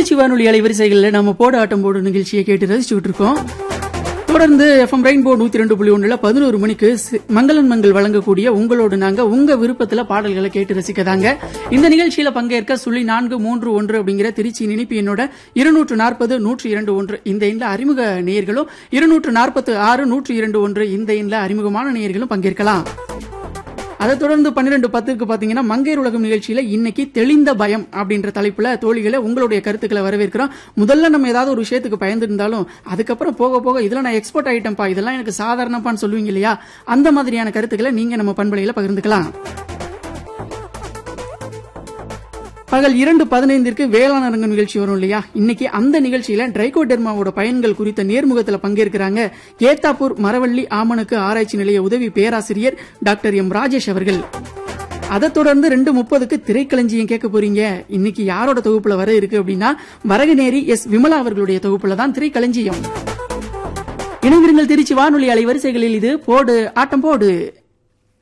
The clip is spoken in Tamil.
திருச்சி வானொலி அலைவரிசைகளில் நம்ம போட ஆட்டம் போடு நிகழ்ச்சியை கேட்டு ரசிச்சுட்டு இருக்கோம் தொடர்ந்து எஃப்எம் ரெயின்போ நூத்தி ரெண்டு புள்ளி ஒண்ணுல பதினோரு மணிக்கு சி- மங்களன் மங்கள் வழங்கக்கூடிய உங்களோடு நாங்க உங்க விருப்பத்துல பாடல்களை கேட்டு ரசிக்கதாங்க இந்த நிகழ்ச்சியில பங்கேற்க சுழி நான்கு மூன்று ஒன்று அப்படிங்கிற திருச்சி நினைப்பு என்னோட இருநூற்று நாற்பது நூற்றி இரண்டு ஒன்று இந்த எண்ணில் அறிமுக நேயர்களும் இருநூற்று நாற்பத்து ஆறு நூற்றி இரண்டு ஒன்று இந்த எண்ணில் அறிமுகமான நேயர்களும் பங்கேற்கலாம் அதைத் தொடர்ந்து பன்னிரெண்டு பத்துக்கு பாத்தீங்கன்னா மங்கையர் உலகம் நிகழ்ச்சியில இன்னைக்கு தெளிந்த பயம் அப்படின்ற தலைப்புல தோழிகளை உங்களுடைய கருத்துக்களை வரவேற்கிறோம் முதல்ல நம்ம ஏதாவது ஒரு விஷயத்துக்கு பயந்துருந்தாலும் அதுக்கப்புறம் போக போக இதுல நான் எக்ஸ்போர்ட் ஆயிட்டேன்ப்பா இதெல்லாம் எனக்கு சாதாரணப்பான்னு சொல்லுவீங்க இல்லையா அந்த மாதிரியான கருத்துக்களை நீங்க நம்ம பண்பலையில பகிர்ந்துக்கலாம் பகல் இரண்டு பதினைந்திற்கு வேளாண் அரங்க நிகழ்ச்சி வரும் இல்லையா இன்னைக்கு அந்த நிகழ்ச்சியில ட்ரைகோடெர்மாவோட பயன்கள் குறித்த நேர்முகத்துல பங்கேற்கிறாங்க ஏத்தாப்பூர் மரவள்ளி ஆமணுக்கு ஆராய்ச்சி நிலைய உதவி பேராசிரியர் டாக்டர் எம் ராஜேஷ் அவர்கள் அதைத் தொடர்ந்து ரெண்டு முப்பதுக்கு திரைக்களஞ்சியம் கேட்க போறீங்க இன்னைக்கு யாரோட தொகுப்புல வர இருக்கு அப்படின்னா வரகநேரி எஸ் விமலா அவர்களுடைய தொகுப்புல தான் திரைக்களஞ்சியம் இணைந்திருங்கள் திருச்சி வானொலி அலைவரிசைகளில் இது போடு ஆட்டம் போடு